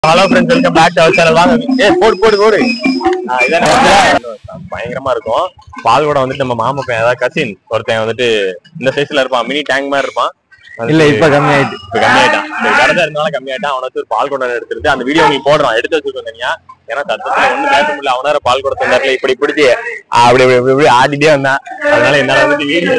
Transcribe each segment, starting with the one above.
Hello friends welcome back to our channel வாங்க ஏ போடு போடு போடு ஆ, இதான் நம்ம பயங்கரமா இருக்கும் பால் கூட வந்துட்டு நம்ம மாமா பையன் அதாவது கசின் ஒருத்தன் வந்துட்டு இந்த சைஸ்ல இருப்பான் மினி டேங்க் மாதிரி இருப்பான் இல்ல இப்ப கம்மி ஆயிட்டு இப்ப கம்மியாயிட்டான் சரி கடை இருந்தாலும் கம்மியாயிட்டான் அவனை வச்சு ஒரு பால் குடம் எடுத்துட்டு அந்த வீடியோ உங்களுக்கு போடுறான் எடுத்து வச்சுக்கோ தனியா ஏன்னா சத்தத்துல ஒண்ணும் பேச முடியல அவனார பால் குடத்தை நேரத்துல இப்படி பிடிச்சி அப்படி இப்படி இப்படி இப்படி ஆடிட்டே வந்தான் அதனால என்னால வந்துட்டு வீடியோ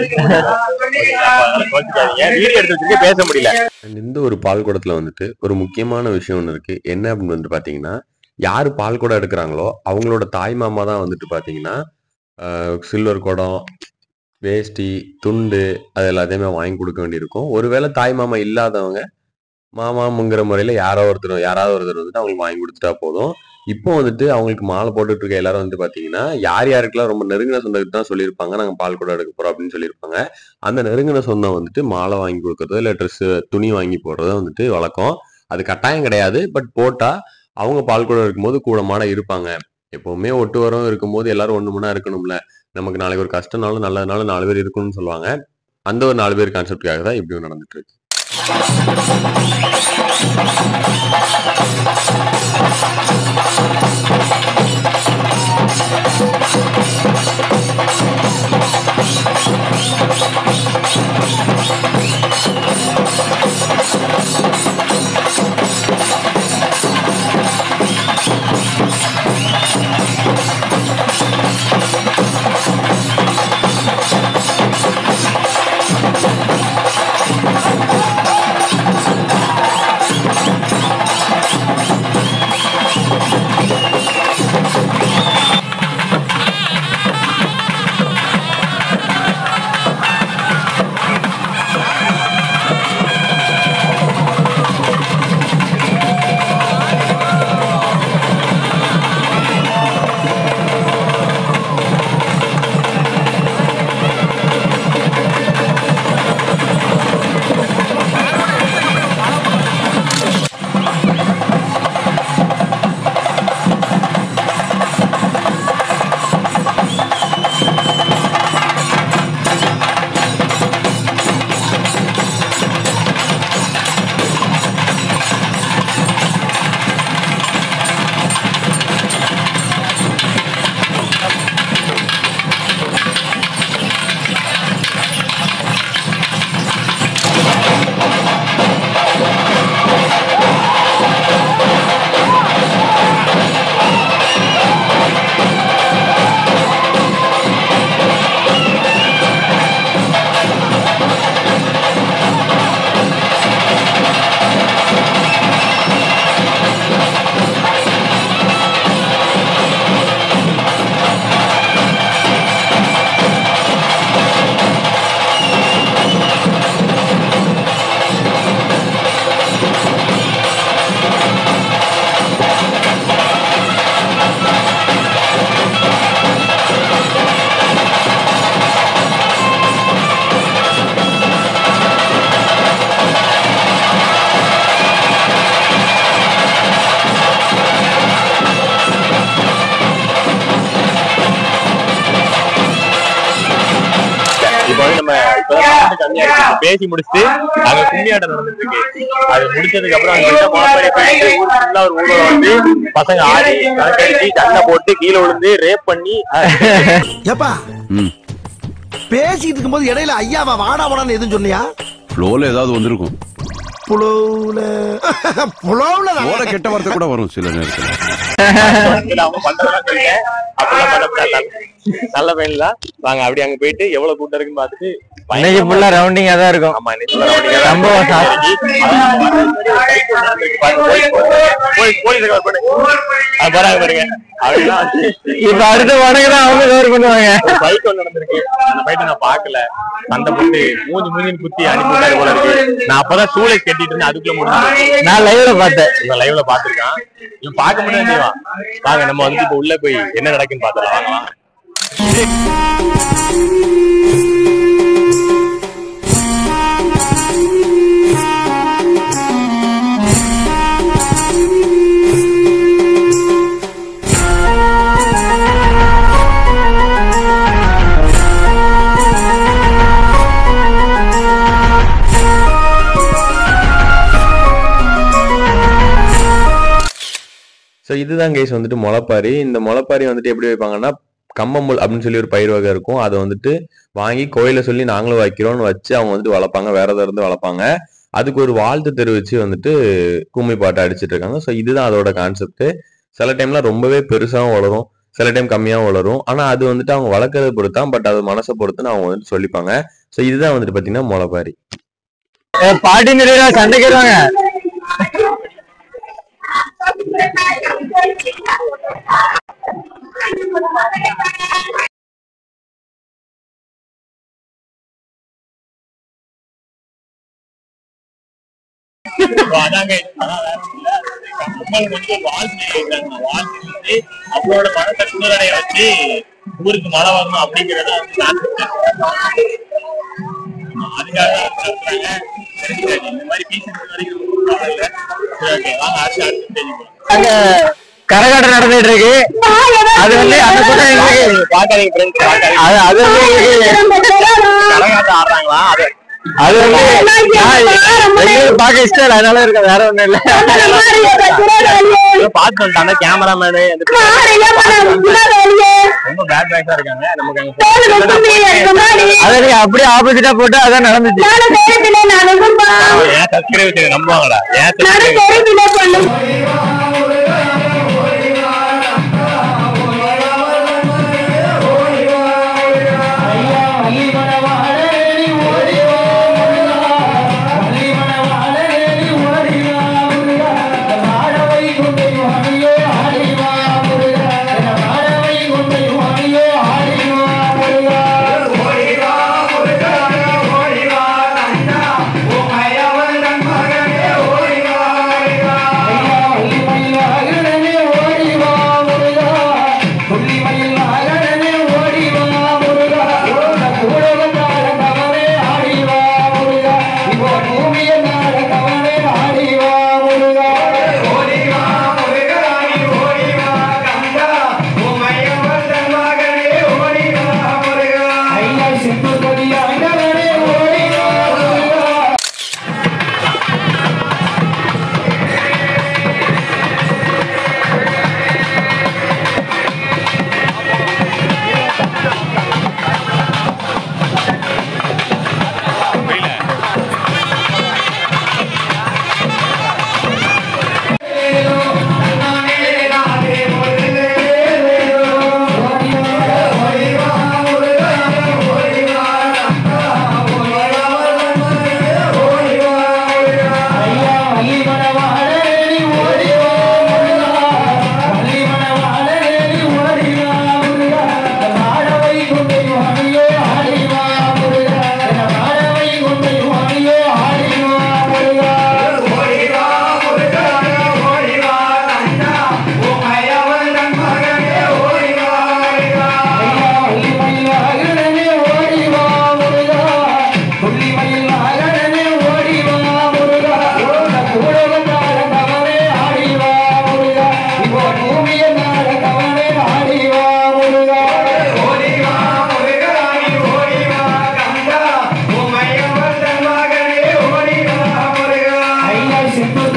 வீடியோ எடுத்து வச்சுட்டு பேச முடியல அண்ட் இந்த ஒரு பால் குடத்துல வந்துட்டு ஒரு முக்கியமான விஷயம் ஒன்று இருக்கு என்ன அப்படின்னு வந்துட்டு பாத்தீங்கன்னா யார் பால் குடம் எடுக்கிறாங்களோ அவங்களோட தாய் மாமா தான் வந்துட்டு பாத்தீங்கன்னா சில்வர் குடம் வேஷ்டி துண்டு அது எல்லாத்தையுமே வாங்கி கொடுக்க வேண்டியிருக்கும் ஒருவேளை தாய் மாமா இல்லாதவங்க மாமாங்கிற முறையில யாரோ ஒருத்தர் யாராவது ஒருத்தர் வந்துட்டு அவங்களுக்கு வாங்கி கொடுத்துட்டா போதும் இப்போ வந்துட்டு அவங்களுக்கு மாலை போட்டுட்டு இருக்க எல்லாரும் வந்து பாத்தீங்கன்னா யார் யாருக்கெல்லாம் ரொம்ப நெருங்கின சொந்தத்துக்கு தான் சொல்லியிருப்பாங்க நாங்க பால் குடம் எடுக்க போறோம் அப்படின்னு சொல்லியிருப்பாங்க அந்த நெருங்கின சொந்தம் வந்துட்டு மாலை வாங்கி கொடுக்கறதோ இல்லை ட்ரெஸ் துணி வாங்கி போடுறதோ வந்துட்டு வழக்கம் அது கட்டாயம் கிடையாது பட் போட்டா அவங்க பால் குடம் இருக்கும்போது கூட மாட இருப்பாங்க எப்பவுமே ஒட்டு வரம் இருக்கும்போது எல்லாரும் ஒண்ணு மணி இருக்கணும்ல நமக்கு நாளைக்கு ஒரு கஷ்டனாலும் நல்லதுனாலும் நாலு பேர் இருக்கணும்னு சொல்லுவாங்க அந்த ஒரு நாலு பேர் கான்செப்டுக்காக தான் இப்படியும் நடந்துட்டு இருக்கு இப்போ வந்து நம்ம இப்பதான் sound கம்மியா இருக்கு இப்ப பேசி முடிச்சுட்டு அங்க கும்மியாட்டம் நடந்துட்டு இருக்கு அது முடிச்சதுக்கு அப்புறம் அங்க போயிட்டு முளைப்பாரி போயிட்டு ஊர் ஃபுல்லா ஒரு ஊர்வலம் வந்து பசங்க ஆடி கணக்கடிச்சு சண்டை போட்டு கீழே விழுந்து ரேப் பண்ணி ஏப்பா பேசிட்டு இருக்கும்போது இடையில ஐயாவா வாடா வாடான்னு எதுவும் சொன்னியா ஃப்ளோல ஏதாவது வந்திருக்கும் புலவுல புலவுல ஃப்ளோல கெட்ட வார்த்தை கூட வரும் சில நேரத்துல இதுல அவங்க பண்றதெல்லாம் சொல்லிட்டேன் அப்படிலாம் பண்ணக்கூடாது நல்ல பையன் தான் வாங்க அப்படி அங்க போயிட்டு எவ்வளவு கூட்டம் இருக்குன்னு பார்த்துட்டு இன்னைக்கு ஃபுல்லா ரவுண்டிங்கா தான் இருக்கும் ஆமா இன்னைக்கு full ஆ ரவுண்டிங்கா தான் சம்பவம் சா- போலீஸ் போலீஸ் கவர் பண்ணு அது பாருங்க பாருங்க அப்படிலாம் வந்து இப்ப அடுத்த வடக்கு தான் அவங்க கவர் பண்ணுவாங்க ஒரு ஃபைட் ஒன்று நடந்திருக்கு அந்த ஃபைட்டை நான் பார்க்கல சண்டை போட்டு மூஞ்சி மூஞ்சின்னு குத்தி அனுப்பி விட்டாரு போல இருக்கு நான் அப்பதான் சூளை கட்டிட்டு இருந்தேன் அதுக்குள்ள முடிஞ்சு நான் லைவ்ல பார்த்தேன் இவன் லைவ்ல பாத்துருக்கான் இவன் பார்க்க முடியாது செய்வான் வாங்க நம்ம வந்து இப்ப உள்ள போய் என்ன நடக்குன்னு பார்த்தலாம் வாங்கலாம் ஸோ இதுதான் கைஸ் வந்துட்டு முளைப்பாரி இந்த முளைப்பாரி வந்துட்டு எப்படி வைப்பாங்கன்னா கம்மமுல் அப்படின்னு சொல்லி ஒரு பயிர் வகை இருக்கும் அதை வந்துட்டு வாங்கி கோயில சொல்லி நாங்களும் வைக்கிறோம்னு வச்சு அவங்க வந்துட்டு வளர்ப்பாங்க விரதம் இருந்து வளர்ப்பாங்க அதுக்கு ஒரு வாழ்த்து தெரிவிச்சு வந்துட்டு கும்மி பாட்டு அடிச்சிட்டு இருக்காங்க ஸோ இதுதான் அதோட கான்செப்ட் சில டைம்ல ரொம்பவே பெருசாகவும் வளரும் சில டைம் கம்மியாகவும் வளரும் ஆனா அது வந்துட்டு அவங்க வளர்க்கறத பொறுத்தான் பட் அது மனசை பொறுத்துன்னு அவங்க வந்துட்டு சொல்லிப்பாங்க ஸோ இதுதான் வந்துட்டு பாத்தீங்கன்னா முளைப்பாரி பாட்டி நிறைய சண்டைக்கு வருவாங்க So, அதாங்க அதான் வேற ஒண்ணும் இல்ல. கம்மலுக்கு வந்து ஒரு வாழ்த்து எழுதுறாங்க. வாழ்த்து எழுதி அவங்களோட மனத்தை குளிரடைய வச்சு ஊருக்கு மழை வரணும் அப்படிங்கறத வந்து concept. அதுக்காக தான் நடத்துறாங்க. சரி, சரி, இந்த மாதிரி பீசஸ் வரைக்கும் ஒண்ணும் problem இல்ல. சரி, okay, வாங்க அடுத்து அடுத்து stage போலாம். அங்க கரகாட்டம் நடந்துட்டு இருக்கு அது வந்து அந்த கூட்டம் எங்களுக்கு பாக்காதீங்க friends, பாக்காதீங்க. அது அது வந்து எங்களுக்கு கரகாட்டம் ஆடுறாங்களா அது அது வந்து நான் எங்களுக்கு பார்க்க இஷ்டம் இல்லை அதனால இருக்க வேற ஒண்ணும் இல்ல பார்த்து சொல்லிட்டாங்க கேமராமேனு ரொம்ப பேட் பேக்ஸா இருக்காங்க நமக்கு அங்க அதை நீங்க அப்படியே ஆப்போசிட்டா போட்டு அதான் நடந்துச்சு ஏன் சப்ஸ்கிரைபர் நம்புவாங்கடா ஏன் subscribe- ஐயா செப்பு